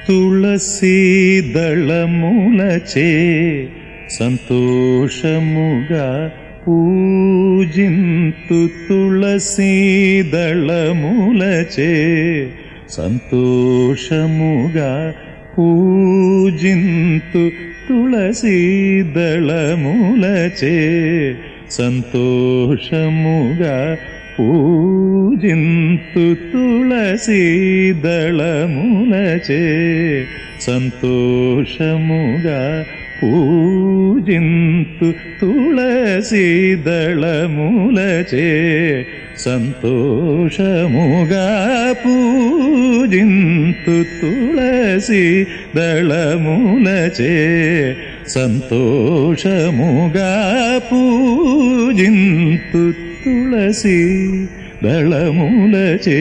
తులసీ దళములచే సంతోషముగా పూజింతు తులసీ దళములచే సంతోషముగా పూజింతు తులసీ దళములచే సంతోషముగా పూజింతు తులసీ దళములచే సంతోషముగా పూజింతు తులసీ దళములచే సంతోషముగా పూజింతు తులసి దళములచే సంతోషముగా పూజింతు తులసి దళములచే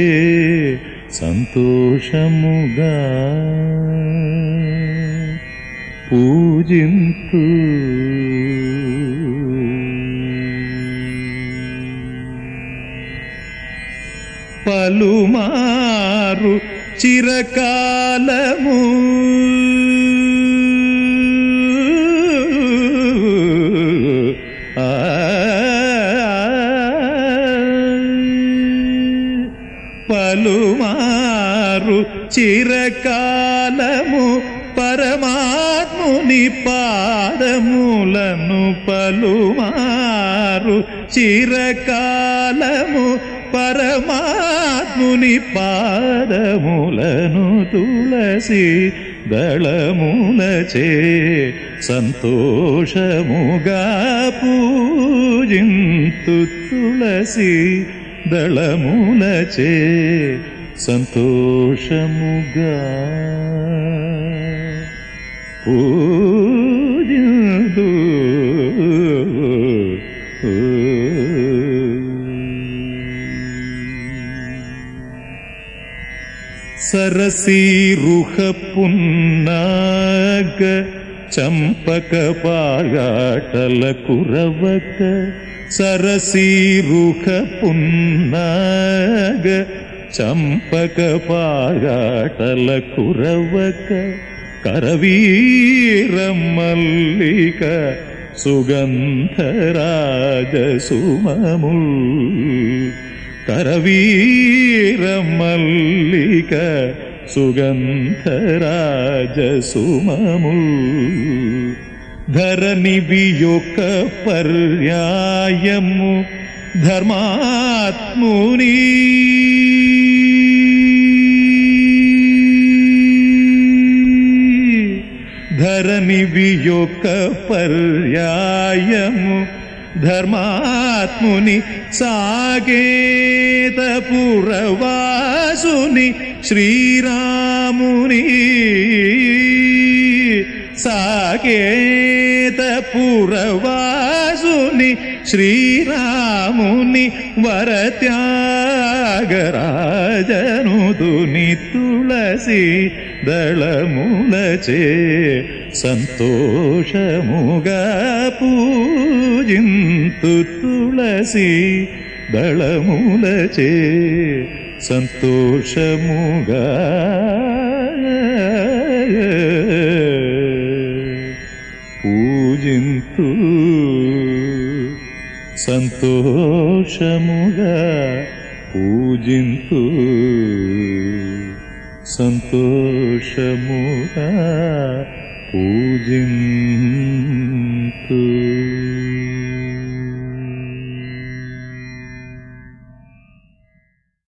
సంతోషముగా పూజింతు పలుమారు చిరకాలము ఆ పలుమారు చిరకాలము పరమాత్ముని పాదములను పలుమారు చిరకాలము పరమాత్ముని పాదములను తులసి దళములచే సంతోషముగా పూజింతు తులసి దళములచే సంతోషముగా పూజిందు సరసీరుహ పున్నాగ చంపక పాగాటల కురవక సరసీరుహ పున్నాగ చంపక పాగాటల కురవక కరవీర మల్లిక సుగంధరాజ సుమముల్ కరవీర మల్లిక సుగంధరాజ సుమముల్ ధరణివి యొక్క పర్యాయము ధర్మాత్ముని ధరణివి యొక్క పర్యాయము ధర్మాత్ముని సాగేత పురవాసుని శ్రీరాముని సాకేత పురవాసుని శ్రీరాముని వరత్యాగరాజనుదుని తులసి దళములచే సంతోషముగా పూజింతు తులసి దళములచే సంతోషముగా పూజింతు సంతోషముగా పూజింతు సంతోషముగా పూజింతు